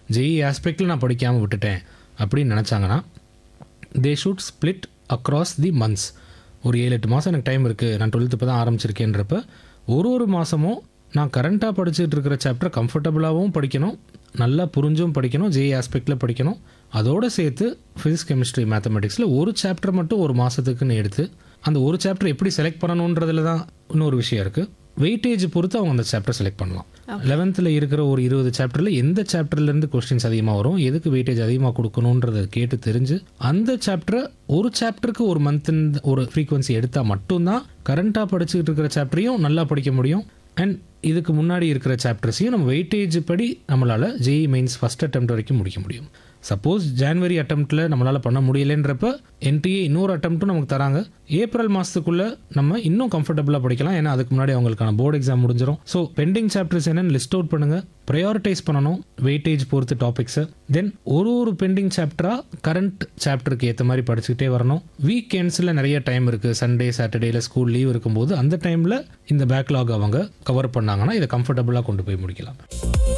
ஜெய் ஆஸ்பெக்டில் நான் படிக்காமல் விட்டுட்டேன் அப்படின்னு நினச்சாங்கன்னா they should split across the months ஒரு ஏழு எட்டு மாதம் எனக்கு டைம் இருக்குது நான் டுவெல்த்து இப்போ தான் ஆரம்பிச்சிருக்கேன்றப்ப ஒரு ஒரு மாதமும் நான் கரண்ட்டாக படிச்சுட்டு இருக்கிற சாப்டர் கம்ஃபர்டபுளாகவும் படிக்கணும் நல்லா புரிஞ்சும் படிக்கணும் ஜே ஆஸ்பெக்டில் படிக்கணும் அதோடு சேர்த்து ஃபிசிக்ஸ் கெமிஸ்ட்ரி மேத்தமெட்டிக்ஸில் ஒரு சாப்டர் மட்டும் ஒரு மாதத்துக்குன்னு எடுத்து அந்த ஒரு சாப்டர் எப்படி செலக்ட் பண்ணணுன்றதுல தான் இன்னொரு விஷயம் இருக்குது வெயிட்டேஜ் பொறுத்து அவங்க அந்த சாப்டர் செலக்ட் பண்ணலாம் லெவன்த்தில் இருக்கிற ஒரு இருபது சாப்டரில் எந்த சாப்டர்லேருந்து கொஸ்டின்ஸ் அதிகமாக வரும் எதுக்கு வெயிட்டேஜ் அதிகமாக கொடுக்கணுன்றதை கேட்டு தெரிஞ்சு அந்த சாப்டரை ஒரு சாப்டருக்கு ஒரு மந்த் ஒரு ஃப்ரீக்வன்சி எடுத்தால் மட்டும்தான் கரண்ட்டாக படிச்சுக்கிட்டு இருக்கிற சாப்டரையும் நல்லா படிக்க முடியும் அண்ட் இதுக்கு முன்னாடி இருக்கிற சாப்டர்ஸையும் நம்ம வெயிட்டேஜ் படி நம்மளால் ஜேஇ மெயின்ஸ் ஃபஸ்ட் அட்டெம்ப்ட் வரைக்கும் முடிக்க முடியும் சப்போஸ் ஜான்வரி அட்டம்ப்ட்டில் நம்மளால் பண்ண முடியலைன்றப்ப என்டிஏ இன்னொரு அட்டம்ப்ட்டும் நமக்கு தராங்க ஏப்ரல் மாதத்துக்குள்ளே நம்ம இன்னும் கம்ஃபர்டபுளாக படிக்கலாம் ஏன்னா அதுக்கு முன்னாடி அவங்களுக்கான போர்டு எக்ஸாம் முடிஞ்சிடும் ஸோ பெண்டிங் சாப்டர்ஸ் என்னன்னு லிஸ்ட் அவுட் பண்ணுங்கள் ப்ரையாரிட்டைஸ் பண்ணணும் வெயிட்டேஜ் பொறுத்து டாபிக்ஸை தென் ஒரு ஒரு பெண்டிங் சாப்டராக கரண்ட் சாப்டருக்கு ஏற்ற மாதிரி படிச்சுக்கிட்டே வரணும் வீக்கெண்ட்ஸில் நிறைய டைம் இருக்குது சண்டே சாட்டர்டேல ஸ்கூல் லீவ் இருக்கும்போது அந்த டைமில் இந்த பேக்லாக் அவங்க கவர் பண்ணாங்கன்னா இதை கம்ஃபர்டபுளாக கொண்டு போய் முடிக்கலாம்